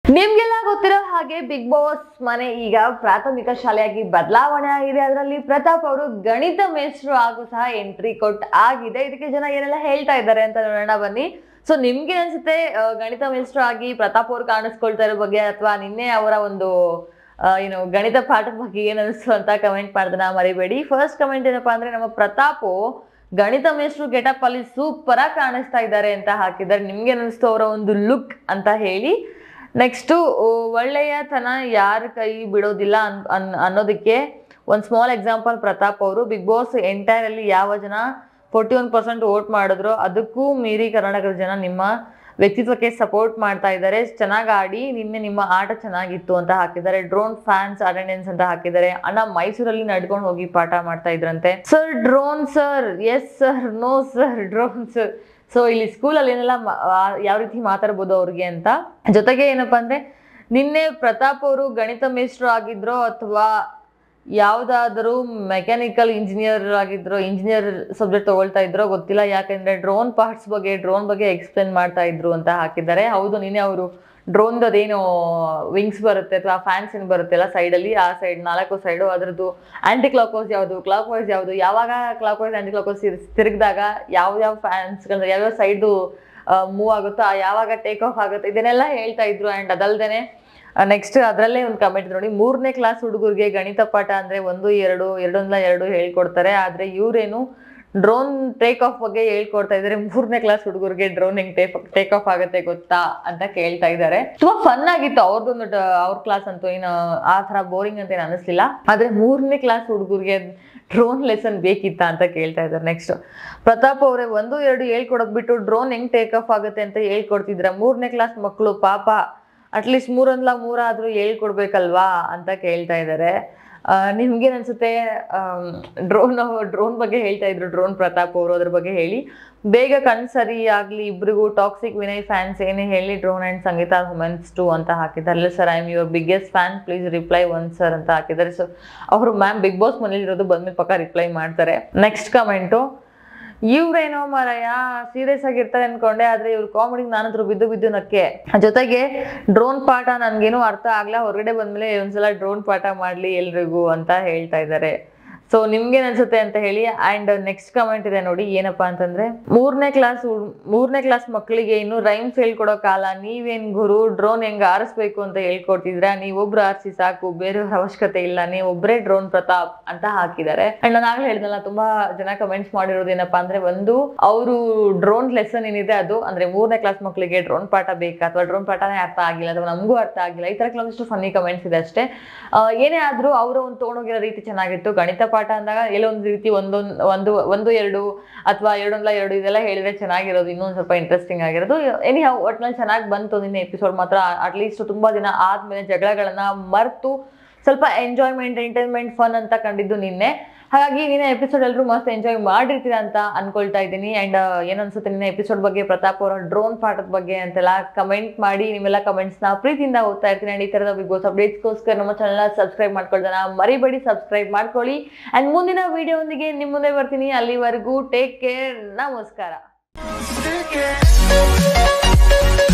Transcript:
ನಿಮ್ಗೆಲ್ಲ ಗೊತ್ತಿರೋ ಹಾಗೆ ಬಿಗ್ ಬಾಸ್ ಮನೆ ಈಗ ಪ್ರಾಥಮಿಕ ಶಾಲೆಯಾಗಿ ಬದಲಾವಣೆ ಆಗಿದೆ ಅದರಲ್ಲಿ ಪ್ರತಾಪ್ ಅವರು ಗಣಿತ ಮೇಷ್ಟ್ರು ಹಾಗೂ ಸಹ ಎಂಟ್ರಿ ಕೊಟ್ ಆಗಿದೆ ಇದಕ್ಕೆ ಜನ ಏನೆಲ್ಲ ಹೇಳ್ತಾ ಇದ್ದಾರೆ ಅಂತ ನೋಡೋಣ ಬನ್ನಿ ಸೊ ನಿಮ್ಗೆ ಅನ್ಸುತ್ತೆ ಆ, ಗಣಿತ ಮೇಷ್ಟ್ರು ಆಗಿ ಪ್ರತಾಪ್ ಅವರು ಕಾಣಿಸ್ಕೊಳ್ತಾ ಇರೋ ಬಗ್ಗೆ ಅಥವಾ ನಿನ್ನೆ ಅವರ ಒಂದು ಏನು ಗಣಿತ ಪಾಠದ ಬಗ್ಗೆ ಏನ್ ಅನಿಸ್ತು ಅಂತ ಕಮೆಂಟ್ ಮಾಡ್ದನ ಮರಿಬೇಡಿ ಫಸ್ಟ್ ಕಮೆಂಟ್ ಏನಪ್ಪಾ ಅಂದ್ರೆ ನಮ್ಮ ಪ್ರತಾಪು ಗಣಿತ ಮೇಷ್ಟ್ರು ಗೆಟಪ್ ಅಲ್ಲಿ ಸೂಪರ್ ಆಗಿ ಕಾಣಿಸ್ತಾ ಇದ್ದಾರೆ ಅಂತ ಹಾಕಿದ್ದಾರೆ ನಿಮ್ಗೆ ಅನಿಸ್ತು ಅವರ ಒಂದು ಲುಕ್ ಅಂತ ಹೇಳಿ ನೆಕ್ಸ್ಟು ಒಳ್ಳೆಯತನ ಯಾರ ಕೈ ಬಿಡೋದಿಲ್ಲ ಅನ್ ಅನ್ ಅನ್ನೋದಕ್ಕೆ ಒಂದು ಸ್ಮಾಲ್ ಎಕ್ಸಾಂಪಲ್ ಪ್ರತಾಪ್ ಅವರು ಬಿಗ್ ಬಾಸ್ ಎಂಟೈರ್ ಅಲ್ಲಿ ಯಾವ ಜನ ಫೋರ್ಟಿ ಒನ್ ಪರ್ಸೆಂಟ್ ವೋಟ್ ಮಾಡಿದ್ರು ಅದಕ್ಕೂ ಮೀರಿ ಕರ್ನಾಟಕದ ಜನ ನಿಮ್ಮ ವ್ಯಕ್ತಿತ್ವಕ್ಕೆ ಸಪೋರ್ಟ್ ಮಾಡ್ತಾ ಇದ್ದಾರೆ ಚೆನ್ನಾಗಿ ಆಡಿ ನಿನ್ನೆ ನಿಮ್ಮ ಆಟ ಚೆನ್ನಾಗಿತ್ತು ಅಂತ ಹಾಕಿದ್ದಾರೆ ಡ್ರೋನ್ ಫ್ಯಾನ್ಸ್ ಅಟೆಂಡೆನ್ಸ್ ಅಂತ ಹಾಕಿದ್ದಾರೆ ಅಣ್ಣ ಮೈಸೂರಲ್ಲಿ ನಡ್ಕೊಂಡು ಹೋಗಿ ಪಾಠ ಮಾಡ್ತಾ ಇದ್ರಂತೆ sir drone sir yes sir no sir drone sir so ಇಲ್ಲಿ ಸ್ಕೂಲಲ್ಲಿ ಏನೆಲ್ಲ ಮಾ- ಆ- ಯಾವ ರೀತಿ ಮಾತಾಡ್ಬೋದು ಅವ್ರಿಗೆ ಅಂತ ಜೊತೆಗೆ ಏನಪ್ಪಾ ಅಂದ್ರೆ ನಿನ್ನೆ ಪ್ರತಾಪ್ ಅವರು ಗಣಿತ ಮೇಷ್ಟ್ರು ಆಗಿದ್ರೋ ಅಥವಾ ಯಾವುದಾದರೂ ಮೆಕ್ಯಾನಿಕಲ್ ಇಂಜಿನಿಯರ್ ಆಗಿದ್ರೋ ಇಂಜಿನಿಯರ್ ಸಬ್ಜೆಕ್ಟ್ ತಗೊಳ್ತಾ ಇದ್ರೋ ಗೊತ್ತಿಲ್ಲ ಯಾಕಂದ್ರೆ ಡ್ರೋನ್ ಪಾರ್ಟ್ಸ್ ಬಗ್ಗೆ ಡ್ರೋನ್ ಬಗ್ಗೆ ಎಕ್ಸ್ಪ್ಲೇನ್ ಮಾಡ್ತಾ ಇದ್ರು ಅಂತ ಹಾಕಿದ್ದಾರೆ ಹೌದು ನಿನ್ನೆ ಅವರು ಡ್ರೋನ್ದು ಅದೇನು ವಿಂಗ್ಸ್ ಬರುತ್ತೆ ಅಥವಾ ಫ್ಯಾನ್ಸ್ ಏನು ಬರುತ್ತೆ ಅಲ್ಲ ಸೈಡಲ್ಲಿ ಆ ಸೈಡ್ ನಾಲ್ಕು ಸೈಡು ಅದರದ್ದು ಆಂಟಿ ಕ್ಲಾಕ್ ವೈಸ್ ಯಾವುದು ಕ್ಲಾಕ್ ವೈಸ್ ಯಾವುದು ಯಾವಾಗ clockwise anticlockwise ತಿರುಗಿದಾಗ ಯಾವ ಯಾವ ಫ್ಯಾನ್ಸ್ಗಳನ್ನ ಯಾವ್ಯಾವ ಸೈಡು ಮೂವ್ ಆಗುತ್ತೋ ಆ ಯಾವಾಗ ಟೇಕ್ ಆಫ್ ಆಗುತ್ತೆ ಇದನ್ನೆಲ್ಲ ಹೇಳ್ತಾ ಇದ್ರು ಆ್ಯಂಡ್ ಅದಲ್ದೇನೆ ನೆಕ್ಸ್ಟ್ ಅದರಲ್ಲೇ ಒಂದು ಕಮೆಂಟ್ ನೋಡಿ ಮೂರನೇ ಕ್ಲಾಸ್ ಹುಡುಗರಿಗೆ ಗಣಿತ ಪಾಠ ಅಂದ್ರೆ ಒಂದು ಎರಡು ಎರಡೊಂದಲ ಎರಡು ಹೇಳ್ಕೊಡ್ತಾರೆ ಆದ್ರೆ ಇವ್ರೇನು ಡ್ರೋನ್ ಟೇಕ್ ಆಫ್ ಬಗ್ಗೆ ಹೇಳ್ಕೊಡ್ತಾ ಇದ್ದಾರೆ ಮೂರನೇ ಕ್ಲಾಸ್ ಹುಡುಗರಿಗೆ ಡ್ರೋನ್ ಹೆಂಗ್ ಟೇಕ್ ಟೇಕ್ ಆಫ್ ಆಗುತ್ತೆ ಗೊತ್ತಾ ಅಂತ ಕೇಳ್ತಾ ಇದ್ದಾರೆ ತುಂಬಾ ಫನ್ ಆಗಿತ್ತು ಅವ್ರದ್ದೊಂದು ಡ- ಅವ್ರ ಕ್ಲಾಸ್ ಅಂತೂ ಏನು ಆ ತರ ಬೋರಿಂಗ್ ಅಂತ ಏನು ಅನಿಸ್ಲಿಲ್ಲ ಆದ್ರೆ ಮೂರನೇ ಕ್ಲಾಸ್ ಹುಡುಗರಿಗೆ ಡ್ರೋನ್ ಲೆಸನ್ ಬೇಕಿತ್ತಾ ಅಂತ ಕೇಳ್ತಾ ಇದ್ದಾರೆ ನೆಕ್ಸ್ಟ್ ಪ್ರತಾಪ್ ಅವರೇ ಒಂದು ಎರಡು ಹೇಳ್ಕೊಡೋದ್ ಬಿಟ್ಟು ಡ್ರೋನ್ ಹೆಂಗ್ ಟೇಕ್ ಆಫ್ ಆಗುತ್ತೆ ಅಂತ ಹೇಳ್ಕೊಡ್ತಿದ್ರ ಮೂರನೇ ಕ್ಲಾಸ್ ಮಕ್ಕಳು ಪಾಪ ಅಟ್ಲೀಸ್ಟ್ ಮೂರೊಂದ್ಲ ಮೂರಾದ್ರೂ ಹೇಳ್ಕೊಡ್ಬೇಕಲ್ವಾ ಅಂತ ಕೇಳ್ತಾ ಇದ್ದಾರೆ ನಿಮ್ಗೇನ್ ಅನ್ಸುತ್ತೆ ಡ್ರೋನ್ ಡ್ರೋನ್ ಬಗ್ಗೆ ಹೇಳ್ತಾ ಇದ್ರು ಡ್ರೋನ್ ಪ್ರತಾಪ್ ಅವರು ಅದ್ರ ಬಗ್ಗೆ ಹೇಳಿ ಬೇಗ ಕಣ್ ಸರಿ ಆಗ್ಲಿ ಇಬ್ರಿಗೂ ಟಾಕ್ಸಿಕ್ ವಿನಯ್ ಫ್ಯಾನ್ಸ್ ಏನೇ ಹೇಳಿ ಡ್ರೋನ್ ಅಂಡ್ ಸಂಗೀತ ವುಮೆನ್ಸ್ ಟು ಅಂತ ಹಾಕಿದ್ದಾರೆ sir I am your biggest fan please reply one sir ಅಂತ ಹಾಕಿದ್ದಾರೆ ಸೊ ಅವರು ಮ್ಯಾಮ್ ಬಿಗ್ ಬಾಸ್ ಮನೇಲಿ ಇರೋದು ಬಂದ್ಮೇಲೆ ಪಕ್ಕ ರಿಪ್ಲೈ ಮಾಡ್ತಾರೆ ನೆಕ್ಸ್ಟ್ ಕಮೆಂಟು ಇವ್ರೇನೋ ಮಾರಾಯ ಸೀರಿಯಸ್ ಆಗಿರ್ತಾರೆ ಅನ್ಕೊಂಡೆ ಆದ್ರೆ ಇವ್ರ ಕಾಮಿಡಿಗೆ ನಾನಂತರೂ ಬಿದ್ದು ಬಿದ್ದು ನಕ್ಕೆ ಜೊತೆಗೆ ಡ್ರೋನ್ ಪಾಠ ನನ್ಗೇನು ಅರ್ಥ ಆಗ್ಲಾ ಹೊರಗಡೆ ಬಂದ್ಮೇಲೆ ಒಂದ್ಸಲ ಡ್ರೋನ್ ಪಾಠ ಮಾಡ್ಲಿ ಎಲ್ರಿಗೂ ಅಂತ ಹೇಳ್ತಾ ಇದ್ದಾರೆ ಸೊ ನಿಮ್ಗೇನ್ ಅನ್ಸುತ್ತೆ ಅಂತ ಹೇಳಿ ಅಂಡ್ ನೆಕ್ಸ್ಟ್ ಕಮೆಂಟ್ ಇದೆ ನೋಡಿ ಏನಪ್ಪಾ ಅಂತಂದ್ರೆ ಮೂರನೇ ಕ್ಲಾಸ್ ಮೂರನೇ ಕ್ಲಾಸ್ ಮಕ್ಕಳಿಗೆ ಇನ್ನು ರೈಮ್ಸ್ ಹೇಳ್ಕೊಡೋ ಕಾಲ ನೀವೇನ್ ಗುರು ಡ್ರೋನ್ ಹೆಂಗ್ ಆರಿಸ್ಬೇಕು ಅಂತ ಹೇಳ್ಕೊಡ್ತಿದ್ರ ನೀವೊಬ್ರು ಆರಿಸಿ ಸಾಕು ಬೇರೆಯವ್ರ ಅವಶ್ಯಕತೆ ಇಲ್ಲ ನೀವೊಬ್ರೇ ಡ್ರೋನ್ ಪ್ರತಾಪ್ ಅಂತ ಹಾಕಿದ್ದಾರೆ ಅಂಡ್ ನಾನು ಆಗ್ಲೇ ಹೇಳಿದ್ನಲ್ಲ ತುಂಬಾ ಜನ ಕಮೆಂಟ್ಸ್ ಮಾಡಿರೋದು ಏನಪ್ಪಾ ಅಂದ್ರೆ ಒಂದು ಅವರು ಡ್ರೋನ್ ಲೆಸನ್ ಏನಿದೆ ಅದು ಅಂದ್ರೆ ಮೂರನೇ ಕ್ಲಾಸ್ ಮಕ್ಕಳಿಗೆ ಡ್ರೋನ್ ಪಾಠ ಬೇಕಾ ಅಥವಾ ಡ್ರೋನ್ ಪಾಠನೇ ಅರ್ಥ ಆಗಿಲ್ಲ ಅಥವಾ ನಮಗೂ ಅರ್ಥ ಆಗಿಲ್ಲ ಈ ತರ ಕೆಲವೊಂದಿಷ್ಟು ಫನ್ನಿ ಕಮೆಂಟ್ಸ್ ಇದೆ ಅಷ್ಟೇ ಆ, ಏನೇ ಆದ್ರೂ ಅವರು ಒಂದು ತೊಗೊಂಡೋಗಿರೋ ರೀತಿ ಚೆನ್ನಾಗಿತ್ತು ಗಣಿತ ಪಾಠ ಅಂದಾಗ ಎಲ್ಲೋ ಒಂದು ರೀತಿ ಒಂದೊಂದು ಒಂದು ಒಂದು ಎರಡು ಅಥವಾ ಎರಡೊಂದಲ ಎರಡು ಇದೆಲ್ಲ ಹೇಳಿದ್ರೆ ಚೆನ್ನಾಗಿರೋದು ಇನ್ನೊಂದು ಸ್ವಲ್ಪ ಇಂಟ್ರೆಸ್ಟಿಂಗ್ ಆಗಿರೋದು ಎನಿ ಒಟ್ನಲ್ಲಿ ಚೆನ್ನಾಗಿ ಬಂತು ನಿನ್ನೆ ಎಪಿಸೋಡ್ ಮಾತ್ರ ಅಟ್ಲೀಸ್ಟ್ ತುಂಬಾ ದಿನ ಆದ್ಮೇಲೆ ಜಗಳಗಳನ್ನ ಮರ್ತು ಸ್ವಲ್ಪ ಎಂಜಾಯ್ಮೆಂಟ್ ಎಂಟರ್ಟೈನ್ಮೆಂಟ್ ಫನ್ ಅಂತ ಕಂಡಿದ್ದು ನಿನ್ನೆ ಹಾಗಾಗಿ ನಿನ್ನೆ ಎಪಿಸೋಡ್ ಎಲ್ಲರೂ ಮಸ್ತ್ ಎಂಜಾಯ್ ಮಾಡಿರ್ತೀರ ಅಂತ ಅನ್ಕೊಳ್ತಾ ಇದ್ದೀನಿ ಅಂಡ್ ಏನ್ ಅನ್ಸುತ್ತೆ ನಿನ್ನೆ ಎಪಿಸೋಡ್ ಬಗ್ಗೆ ಪ್ರತಾಪ್ ಅವರ ಡ್ರೋನ್ ಪಾಠದ ಬಗ್ಗೆ ಅಂತೆಲ್ಲ ಕಮೆಂಟ್ ಮಾಡಿ ನಿಮ್ಮೆಲ್ಲ ಕಮೆಂಟ್ಸ್ ನ ಪ್ರೀತಿಯಿಂದ ಓದ್ತಾ ಇರ್ತೀನಿ ಅಂಡ್ ಈ ತರದ ಬಿಗ್ ಬಾಸ್ ಅಪ್ಡೇಟ್ಸ್ಗೋಸ್ಕರ ನಮ್ಮ ಚಾನಲ್ ಸಬ್ಸ್ಕ್ರೈಬ್ ಮಾಡ್ಕೊಳ್ತಾನ ಮರಿಬೇಡಿ ಸಬ್ಸ್ಕ್ರೈಬ್ ಮಾಡ್ಕೊಳ್ಳಿ ಅಂಡ್ ಮುಂದಿನ ವಿಡಿಯೋ ಒಂದಿಗೆ ನಿಮ್ ಮುಂದೆ ಬರ್ತೀನಿ ಅಲ್ಲಿವರೆಗೂ ಟೇಕ್ ಕೇರ್ ನಮಸ್ಕಾರ Take it.